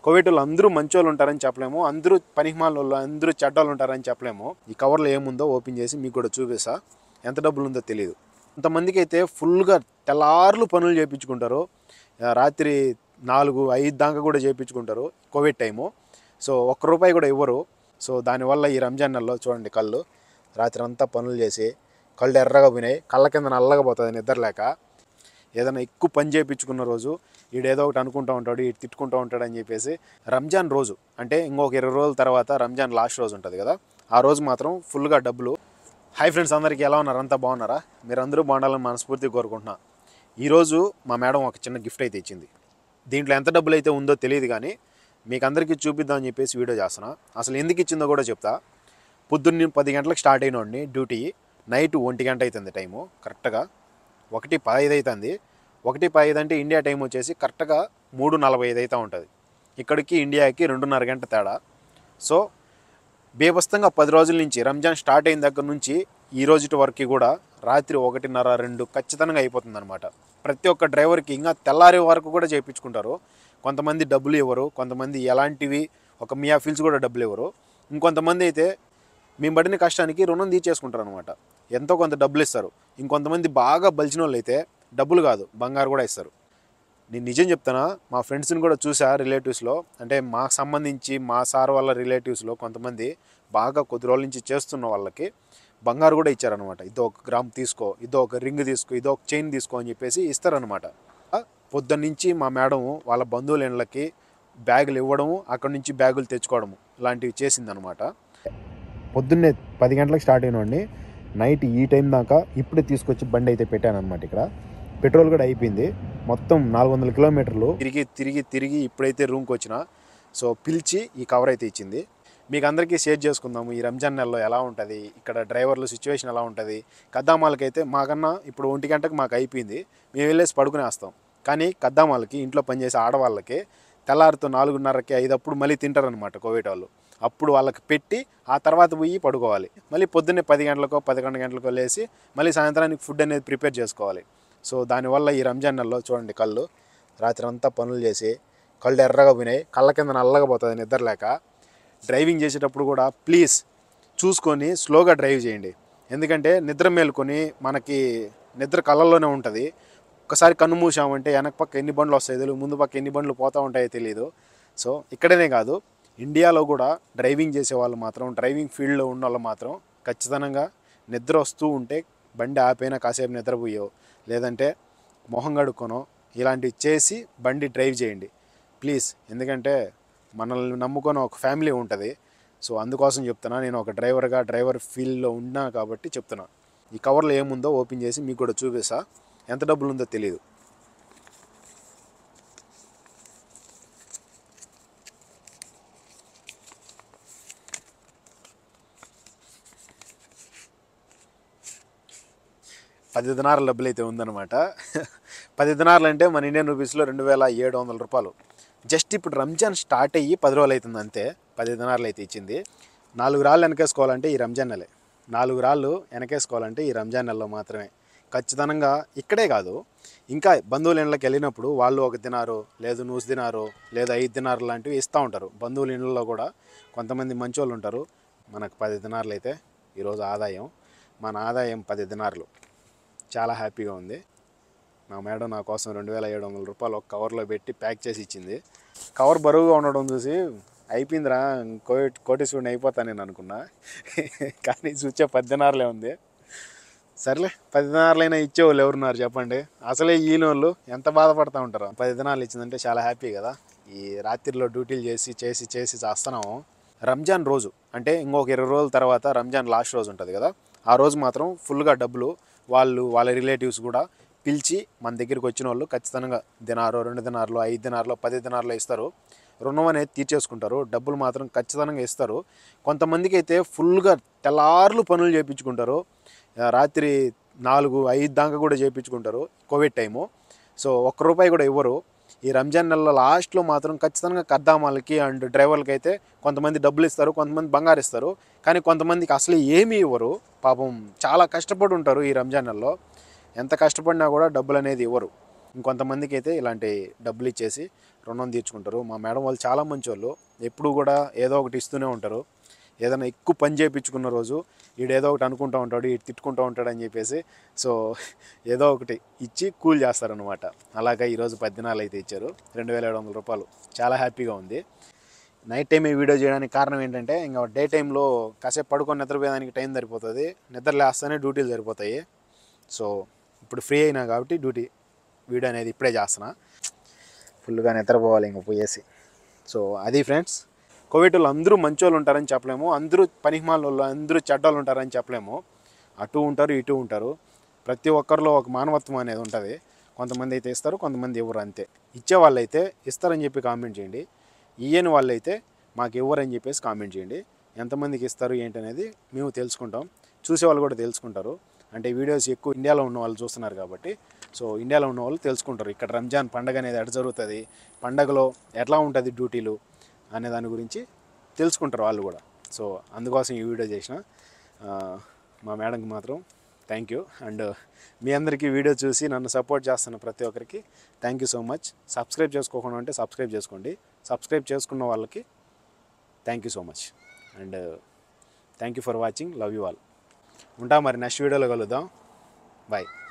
Covid వాళ్ళు అందరూ మంచోళ్ళు ఉంటారని చెప్పలేము అందరూ పనికిమాల వాళ్ళు అందరూ చెడ్డోళ్ళు ఉంటారని చెప్పలేము ఈ కవర్లో ఏముందో ఓపెన్ చేసి మీకు కూడా చూపిస్తా ఎంత డబ్బులు ఉందో తెలియదు కొంతమందికి అయితే ఫుల్గా తెల్లార్లు పనులు చేయించుకుంటారు ఆ, రాత్రి నాలుగు ఐదు దాకా కూడా చేయించుకుంటారు కోవిడ్ టైము సో ఒక్క రూపాయి కూడా ఇవ్వరు సో దానివల్ల ఈ రంజాన్ నెలలో చూడండి కళ్ళు రాత్రి అంతా పనులు చేసి కళ్ళు ఎర్రగా పోయినాయి కళ్ళ కింద నల్లగా పోతుంది నిద్ర లేక ఏదైనా ఎక్కువ పని చేయించుకున్న రోజు ఈడేదో ఒకటి అనుకుంటూ ఉంటాడు ఈడు తిట్టుకుంటూ ఉంటాడు అని చెప్పేసి రంజాన్ రోజు అంటే ఇంకొక ఇరవై రోజుల తర్వాత రంజాన్ లాస్ట్ రోజు ఉంటుంది కదా ఆ రోజు మాత్రం ఫుల్గా డబ్బులు హాయ్ ఫ్రెండ్స్ అందరికీ ఎలా ఉన్నారు అంతా బాగున్నారా మీరు అందరూ బాగుండాలని మనస్ఫూర్తిగా కోరుకుంటున్నా ఈరోజు మా మేడం ఒక చిన్న గిఫ్ట్ అయితే ఇచ్చింది దీంట్లో ఎంత డబ్బులు అయితే ఉందో తెలియదు కానీ మీకు అందరికీ చూపిద్దామని చెప్పేసి వీడియో చేస్తున్నా అసలు ఎందుకు ఇచ్చిందో కూడా చెప్తా పొద్దున్న పది గంటలకు స్టార్ట్ అయినోడిని డ్యూటీ నైట్ ఒంటి గంట అవుతుంది టైము కరెక్ట్గా ఒకటి పదహైదు అవుతుంది ఒకటి పదహైదు అంటే ఇండియా టైం వచ్చేసి కరెక్ట్గా మూడు నలభై ఐదు అవుతూ ఉంటుంది ఇక్కడికి ఇండియాకి రెండున్నర గంట తేడా సో బేబస్తంగా పది రోజుల నుంచి రంజాన్ స్టార్ట్ అయిన దగ్గర నుంచి ఈ రోజుటి వరకు కూడా రాత్రి ఒకటిన్నర రెండు ఖచ్చితంగా అయిపోతుంది అనమాట ప్రతి ఒక్క డ్రైవర్కి ఇంకా తెల్లారి వరకు కూడా చేయించుకుంటారు కొంతమంది డబ్బులు ఇవ్వరు కొంతమంది ఎలాంటివి ఒక మియా ఫీల్స్ కూడా డబ్బులు ఇవ్వరు ఇంకొంతమంది అయితే మేము పడిన కష్టానికి రుణం తీర్చేసుకుంటారు అనమాట ఎంతో కొంత డబ్బులు ఇస్తారు ఇంకొంతమంది బాగా బలిచిన వాళ్ళు అయితే డబ్బులు కాదు బంగారు కూడా ఇస్తారు నేను నిజం చెప్తానా మా ఫ్రెండ్స్ని కూడా చూసా రిలేటివ్స్లో అంటే మాకు సంబంధించి మా సార్ వాళ్ళ రిలేటివ్స్లో కొంతమంది బాగా కొద్ది రోజుల నుంచి చేస్తున్న వాళ్ళకి బంగారు కూడా ఇచ్చారనమాట ఇదో ఒక గ్రామ్ తీసుకో ఇదో ఒక రింగ్ తీసుకో ఇదో ఒక చైన్ తీసుకో అని చెప్పేసి ఇస్తారనమాట పొద్దున్న నుంచి మా మేడం వాళ్ళ బంధువుల ఇళ్ళకి బ్యాగులు ఇవ్వడము అక్కడి నుంచి బ్యాగులు తెచ్చుకోవడము ఇలాంటివి చేసిందనమాట పొద్దున్నే పది గంటలకు స్టార్ట్ అయినోడిని నైట్ ఈ టైం దాకా ఇప్పుడే తీసుకొచ్చి బండి అయితే పెట్టాను అనమాట ఇక్కడ పెట్రోల్ కూడా అయిపోయింది మొత్తం నాలుగు వందల కిలోమీటర్లు తిరిగి తిరిగి తిరిగి ఇప్పుడైతే రూమ్కి వచ్చిన సో పిలిచి ఈ కవర్ అయితే ఇచ్చింది మీకు అందరికీ షేర్ చేసుకుందాము ఈ రంజాన్ నెలలో ఎలా ఉంటుంది ఇక్కడ డ్రైవర్లు సిచ్యువేషన్ ఎలా ఉంటుంది కద్దామాలకైతే మాకన్నా ఇప్పుడు ఒంటి గంటకు మాకు అయిపోయింది మేము వెళ్ళేసి పడుకునేస్తాం కానీ కద్దామాలకి ఇంట్లో పనిచేసే ఆడవాళ్ళకి తెల్లారితో నాలుగున్నరకి ఐదప్పుడు మళ్ళీ తింటారనమాట కోవిడ్ వాళ్ళు అప్పుడు వాళ్ళకి పెట్టి ఆ తర్వాత పోయి పడుకోవాలి మళ్ళీ పొద్దున్నే పది గంటలకో పదకొండు గంటలకో లేసి మళ్ళీ సాయంత్రానికి ఫుడ్ అనేది ప్రిపేర్ చేసుకోవాలి సో దానివల్ల ఈ రంజాన్ నెలలో చూడండి కళ్ళు రాత్రి అంతా పనులు చేసి కళ్ళు ఎర్రగా పోయినాయి కళ్ళ కింద నల్లగా పోతుంది నిద్ర లేక డ్రైవింగ్ చేసేటప్పుడు కూడా ప్లీజ్ చూసుకొని స్లోగా డ్రైవ్ చేయండి ఎందుకంటే నిద్ర మేలుకొని మనకి నిద్ర కళ్ళల్లోనే ఉంటుంది ఒకసారి కన్ను మూసామంటే వెనక పక్క ఎన్ని బండ్లు వస్తాయి తెలియదు ముందు పక్క ఎన్ని బండ్లు పోతూ ఉంటాయో తెలియదు సో ఇక్కడనే కాదు ఇండియాలో కూడా డ్రైవింగ్ చేసే వాళ్ళు మాత్రం డ్రైవింగ్ ఫీల్డ్లో ఉన్న వాళ్ళు మాత్రం ఖచ్చితంగా నిద్ర వస్తూ ఉంటే బండి ఆపైనా కాసేపు నిద్రపోయో లేదంటే మొహం కడుక్కొనో ఇలాంటివి చేసి బండి డ్రైవ్ చేయండి ప్లీజ్ ఎందుకంటే మనల్ని నమ్ముకొని ఒక ఫ్యామిలీ ఉంటుంది సో అందుకోసం చెప్తున్నా నేను ఒక డ్రైవర్గా డ్రైవర్ ఫీల్డ్లో ఉన్నా కాబట్టి చెప్తున్నా ఈ కవర్లో ఏముందో ఓపెన్ చేసి మీకు కూడా చూపిస్తా ఎంత డబ్బులు ఉందో తెలియదు పది దినాల డబ్బులు అయితే ఉందన్నమాట పది దినాలు అంటే మన ఇండియన్ రూపీస్లో రెండు వేల ఏడు వందల రూపాయలు జస్ట్ ఇప్పుడు రంజాన్ స్టార్ట్ అయ్యి పది రోజులు అవుతుంది అంతే పది దినాలు అయితే ఇచ్చింది నాలుగు రాళ్ళు వెనకేసుకోవాలంటే ఈ రంజాన్ నెలే నాలుగు రాళ్ళు వెనకేసుకోవాలంటే ఈ రంజాన్ నెలలో మాత్రమే ఖచ్చితంగా ఇక్కడే కాదు ఇంకా బంధువుల ఇళ్ళకి వెళ్ళినప్పుడు వాళ్ళు ఒక దినారు లేదు నూసు దినారు లేదా ఐదు దినారు లాంటివి ఇస్తూ ఉంటారు బంధువుల ఇళ్ళలో కూడా కొంతమంది మంచోళ్ళు ఉంటారు మనకు పది దినార్లు అయితే ఈరోజు ఆదాయం మన ఆదాయం పది దినార్లు చాలా హ్యాపీగా ఉంది మా మేడం నా కోసం రెండు వేల ఏడు వందల రూపాయలు ఒక కవర్లో పెట్టి ప్యాక్ చేసి ఇచ్చింది కవర్ బరువుగా ఉండడం చూసి అయిపోయిందిరా కోటి కోటేశ్వరుని అయిపోతా నేను అనుకున్నా కానీ చూచే పద్దెనారులే ఉంది సర్లే పది దినారులైనా ఇచ్చేవాళ్ళు ఎవరున్నారు చెప్పండి అసలే ఈయనోళ్ళు ఎంత బాధపడతా ఉంటారు పది దినాలు ఇచ్చిందంటే చాలా హ్యాపీ కదా ఈ రాత్రిలో డ్యూటీలు చేసి చేసి చేసి చేస్తున్నాము రంజాన్ రోజు అంటే ఇంకొక ఇరవై రోజుల తర్వాత రంజాన్ లాస్ట్ రోజు ఉంటుంది కదా ఆ రోజు మాత్రం ఫుల్గా డబ్బులు వాళ్ళు వాళ్ళ రిలేటివ్స్ కూడా పిలిచి మన దగ్గరికి వచ్చిన వాళ్ళు ఖచ్చితంగా దినారు రెండు దినార్లు ఐదు దినార్లు పది దినార్లు ఇస్తారు రుణం అనేది తీర్చేసుకుంటారు డబ్బులు మాత్రం ఖచ్చితంగా ఇస్తారు కొంతమందికి అయితే ఫుల్గా తెల్లార్లు పనులు చేయించుకుంటారు ఆ, రాత్రి నాలుగు ఐదు దాకా కూడా చేయించుకుంటారు కోవిడ్ టైము సో ఒక్క రూపాయి కూడా ఇవ్వరు ఈ రంజాన్ నెలలో లాస్ట్లో మాత్రం ఖచ్చితంగా కద్దామాలకి అండ్ డ్రైవర్లకి అయితే కొంతమంది డబ్బులు ఇస్తారు కొంతమంది బంగారు ఇస్తారు కానీ కొంతమందికి అసలు ఏమీ ఇవ్వరు పాపం చాలా కష్టపడి ఉంటారు ఈ రంజాన్ నెలలో ఎంత కష్టపడినా కూడా డబ్బులు అనేది ఇవ్వరు ఇంకొంతమందికి అయితే ఇలాంటి డబ్బులు ఇచ్చేసి రుణం తీర్చుకుంటారు మా మేడం వాళ్ళు చాలా మంచి వాళ్ళు ఎప్పుడు కూడా ఏదో ఒకటి ఇస్తూనే ఉంటారు ఏదైనా ఎక్కువ పని చేయించుకున్న రోజు ఈడు ఏదో ఒకటి అనుకుంటూ ఉంటాడు ఈడు తిట్టుకుంటూ ఉంటాడు అని చెప్పేసి సో ఏదో ఒకటి ఇచ్చి కూల్ చేస్తారనమాట అలాగా ఈరోజు పది దినాలు అయితే ఇచ్చారు రెండు వేల ఏడు వందల రూపాయలు చాలా హ్యాపీగా ఉంది నైట్ టైం ఈ వీడియో చేయడానికి కారణం ఏంటంటే ఇంకా డే టైంలో కాసేపు పడుకొని నిద్రపోయేదానికి టైం సరిపోతుంది నిద్ర లేస్తేనే డ్యూటీలు సరిపోతాయి సో ఇప్పుడు ఫ్రీ అయినా కాబట్టి డ్యూటీ వీడియో అనేది ఇప్పుడే చేస్తున్నా ఫుల్గా నిద్రపోవాలి ఇంక పోయేసి సో అది ఫ్రెండ్స్ కోవిడ్లో అందరూ మంచోళ్ళు ఉంటారని చెప్పలేము అందరూ పనికిమాల అందరూ చెడ్డోళ్ళు ఉంటారని చెప్పలేము అటు ఉంటారు ఇటు ఉంటారు ప్రతి ఒక్కరిలో ఒక మానవత్వం అనేది ఉంటుంది కొంతమంది అయితే ఇస్తారు కొంతమంది ఇవ్వరు అంతే ఇచ్చే వాళ్ళైతే ఇస్తారని చెప్పి కామెంట్ చేయండి ఇయ్యని వాళ్ళైతే మాకు ఇవ్వరని చెప్పేసి కామెంట్ చేయండి ఎంతమందికి ఇస్తారు ఏంటి అనేది మేము తెలుసుకుంటాం చూసే వాళ్ళు కూడా తెలుసుకుంటారు అంటే వీడియోస్ ఎక్కువ ఇండియాలో ఉన్న వాళ్ళు చూస్తున్నారు కాబట్టి సో ఇండియాలో ఉన్న వాళ్ళు తెలుసుకుంటారు ఇక్కడ రంజాన్ పండగ అనేది ఎట్లా జరుగుతుంది పండగలో ఎట్లా ఉంటుంది డ్యూటీలు అనే దాని గురించి తెలుసుకుంటారు వాళ్ళు కూడా సో అందుకోసం ఈ వీడియో చేసిన ఆ, మా మేడంకి మాత్రం థ్యాంక్ యూ అండ్ మీ అందరికీ వీడియో చూసి నన్ను సపోర్ట్ చేస్తున్న ప్రతి ఒక్కరికి thank you so much subscribe చేసుకోకుండా ఉంటే సబ్స్క్రైబ్ చేసుకోండి సబ్స్క్రైబ్ చేసుకున్న వాళ్ళకి thank you so much and thank you for watching love you all ఉంటా మరి నెక్స్ట్ వీడియోలో కలుద్దాం బాయ్